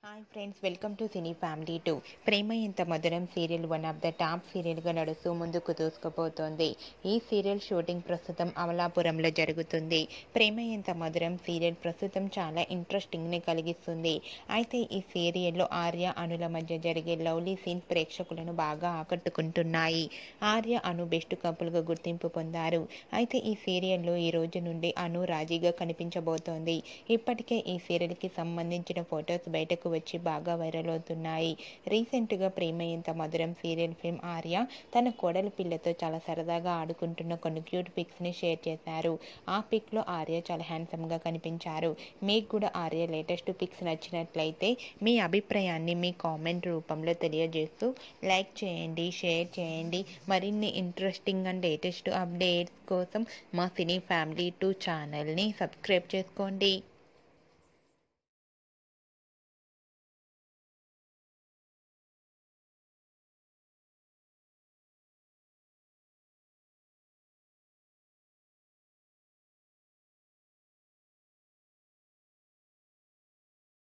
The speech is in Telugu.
hi friends welcome to cine family two Prema Intha Madhuram serial one of the top సీరియల్గా నడుస్తూ ముందుకు దూసుకుపోతోంది ఈ సీరియల్ షూటింగ్ ప్రస్తుతం అమలాపురంలో జరుగుతుంది ప్రేమ ఇంత మధురం సీరియల్ ప్రస్తుతం చాలా ఇంట్రెస్టింగ్ని కలిగిస్తుంది అయితే ఈ సీరియల్లో ఆర్య అనుల మధ్య జరిగే లవ్లీ సీన్ ప్రేక్షకులను బాగా ఆకట్టుకుంటున్నాయి ఆర్య అను బెస్ట్ కపుల్గా గుర్తింపు పొందారు అయితే ఈ సీరియల్లో ఈ రోజు నుండి అను రాజీగా కనిపించబోతోంది ఇప్పటికే ఈ సీరియల్కి సంబంధించిన ఫొటోస్ బయటకు వచ్చి బాగా వైరల్ అవుతున్నాయి రీసెంట్గా ప్రేమ ఇంత మధురం సీరియల్ ఫిల్మ్ ఆర్య తన కోడల పిల్లతో చాలా సరదాగా ఆడుకుంటున్న కొన్ని క్యూట్ పిక్స్ని షేర్ చేశారు ఆ పిక్లో ఆర్య చాలా హ్యాండ్సమ్గా కనిపించారు మీకు కూడా ఆర్య లేటెస్ట్ పిక్స్ నచ్చినట్లయితే మీ అభిప్రాయాన్ని మీ కామెంట్ రూపంలో తెలియజేస్తూ లైక్ చేయండి షేర్ చేయండి మరిన్ని ఇంట్రెస్టింగ్ అండ్ లేటెస్ట్ అప్డేట్స్ కోసం మా సినీ ఫ్యామిలీ టూ ఛానల్ని సబ్స్క్రైబ్ చేసుకోండి